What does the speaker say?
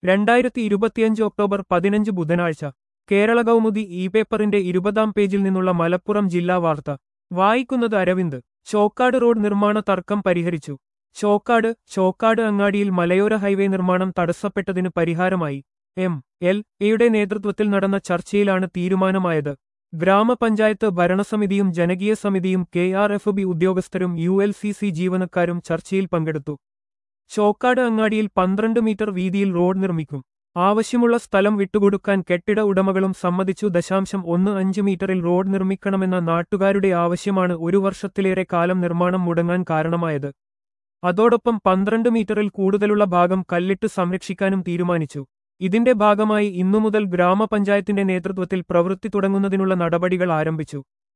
രണ്ടായിരത്തി ഇരുപത്തിയഞ്ച് ഒക്ടോബർ പതിനഞ്ച് ബുധനാഴ്ച കേരള കൗമുദി ഇ പേപ്പറിന്റെ ഇരുപതാം പേജിൽ നിന്നുള്ള മലപ്പുറം ജില്ലാ വാർത്ത വായിക്കുന്നത് അരവിന്ദ് ചോക്കാട് റോഡ് നിർമ്മാണ തർക്കം പരിഹരിച്ചു ചോക്കാട് ചോക്കാട് അങ്ങാടിയിൽ മലയോര ഹൈവേ നിർമ്മാണം തടസ്സപ്പെട്ടതിന് പരിഹാരമായി എം എൽ എയുടെ നേതൃത്വത്തിൽ നടന്ന ചർച്ചയിലാണ് തീരുമാനമായത് ഗ്രാമപഞ്ചായത്ത് ഭരണസമിതിയും ജനകീയ സമിതിയും കെ ആർ എഫ് ബി ഉദ്യോഗസ്ഥരും യു എൽ സി സി ജീവനക്കാരും ചർച്ചയിൽ പങ്കെടുത്തു ചോക്കാട് അങ്ങാടിയിൽ പന്ത്രണ്ട് മീറ്റർ വീതിയിൽ റോഡ് നിർമ്മിക്കും ആവശ്യമുള്ള സ്ഥലം വിട്ടുകൊടുക്കാൻ കെട്ടിട ഉടമകളും സമ്മതിച്ചു ദശാംശം ഒന്ന് അഞ്ച് മീറ്ററിൽ റോഡ് നിർമ്മിക്കണമെന്ന നാട്ടുകാരുടെ ആവശ്യമാണ് ഒരു വർഷത്തിലേറെ കാലം നിർമ്മാണം മുടങ്ങാൻ കാരണമായത് അതോടൊപ്പം പന്ത്രണ്ട് മീറ്ററിൽ കൂടുതലുള്ള ഭാഗം കല്ലിട്ട് സംരക്ഷിക്കാനും തീരുമാനിച്ചു ഇതിന്റെ ഭാഗമായി ഇന്നു മുതൽ ഗ്രാമപഞ്ചായത്തിന്റെ നേതൃത്വത്തിൽ പ്രവൃത്തി തുടങ്ങുന്നതിനുള്ള നടപടികൾ ആരംഭിച്ചു